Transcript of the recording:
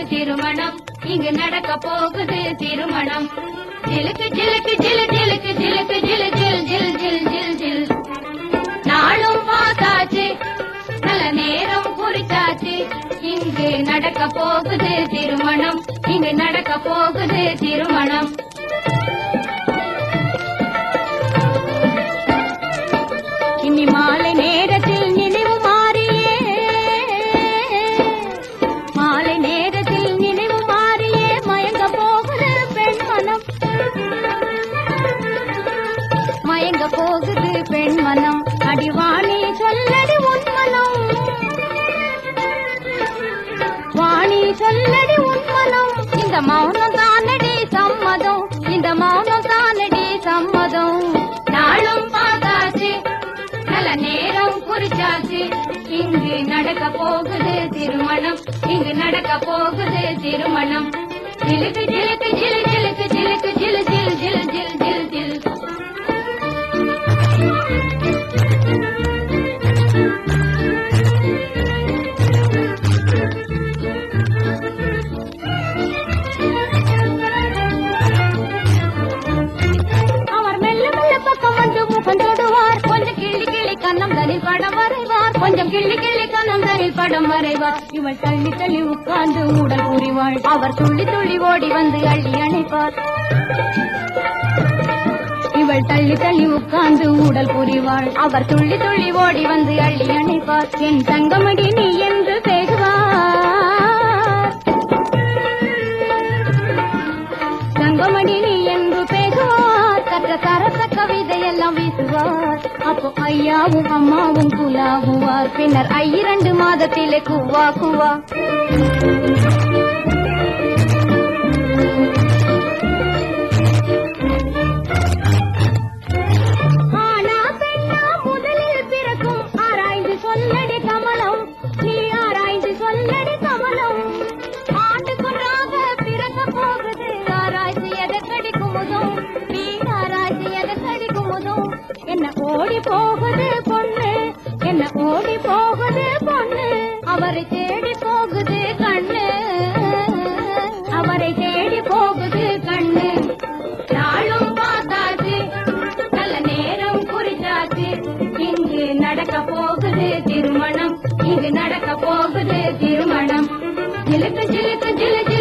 திருமணம் இங்கு நடக்க போகுது திருமணம் ஜிலுக்கு ஜிலுக்கு ஜிலு ஜிலுக்கு ஜிலுக்கு ஜிலு ஜில் ஜில் ஜில் ஜில் ஜில் நாளும் பார்த்தாச்சு நல்ல நேரம் குறிச்சாச்சு இங்கு நடக்க போகுது திருமணம் இங்கு நடக்க போகுது திருமணம் இனி மாலை நேரத்தில் நினைவு மாறியே மாலை நேரத்தில் நினைவு மாறியே மயங்க போகுது பெண் மனம் மயங்க போகுது பெண் மனம் அடிவாணி சொல்லடி உன் மனம் வாணி சொல்லடி உன் மனம் இந்த மௌனம் தானடி சம்மதம் இந்த மௌனம் தானடி சம்மதம் நாளும் பார்த்தாச்சு நல்ல நேரம் குறிச்சாச்சு இங்கு நடக்க போகுது திருமணம் இங்கு நடக்க போகுது திருமணம் ஜிலுக்கு ஜிலுக்கு ஜிலு ஜிலுக்கு ஜிலுக்கு ஜிலு ஜில் ஜில் ஜில் ஜில் ஜில் அவர் மெல்ல மெல்ல பக்கம் வந்து முகம் தொடுவார் கொஞ்சம் கிள்ளி கிள்ளி கண்ணம் தனில் படம் வரைவார் கொஞ்சம் கிள்ளி கிள்ளி கண்ணம் தனில் படம் வரைவார் இவள் தள்ளி தள்ளி உட்கார்ந்து உடல் புரிவாள் அவர் துள்ளி துள்ளி ஓடி வந்து அள்ளி அணைப்பார் இவள் தள்ளி தள்ளி உட்கார்ந்து உடல் புரிவாள் அவர் துள்ளி துள்ளி ஓடி வந்து அள்ளி அணைப்பார் என் தங்கமடி நீ என்று பேசுவார் தங்கமணி நீ என்று பேசுவார் கற்ற தரத்த கவிதையெல்லாம் வீசுவார் அப்போ ஐயாவும் அம்மாவும் குலாகுவார் பின்னர் ஐரண்டு மாதத்திலே குவா குவா ஆனா பெண்ணா முதலில் பிறக்கும் ஆராய்ந்து சொல்லடி கமலம் நீ ஆராய்ந்து சொல்லடி கமலம் ஆண்டுக்குறாக பிறக்க போகுது ஆராய்ச்சி எதற்கடி குமுதும் நீ ஆராய்ச்சி எதற்கடி குமுதும் என்ன ஓடி போகுது பொண்ணு என்ன ஓடி போகுது பொண்ணு அவரை தேடி போகுது கண்ணு அவரை தேடி போகுது கண்ணு நாளும் பார்த்தாச்சு நல்ல நேரம் குறிச்சாச்சு இங்கு நடக்க போகுது திருமணம் இங்கு நடக்க போகுது திருமணம் ஜிலுக்கு ஜிலுக்கு ஜிலு ஜிலு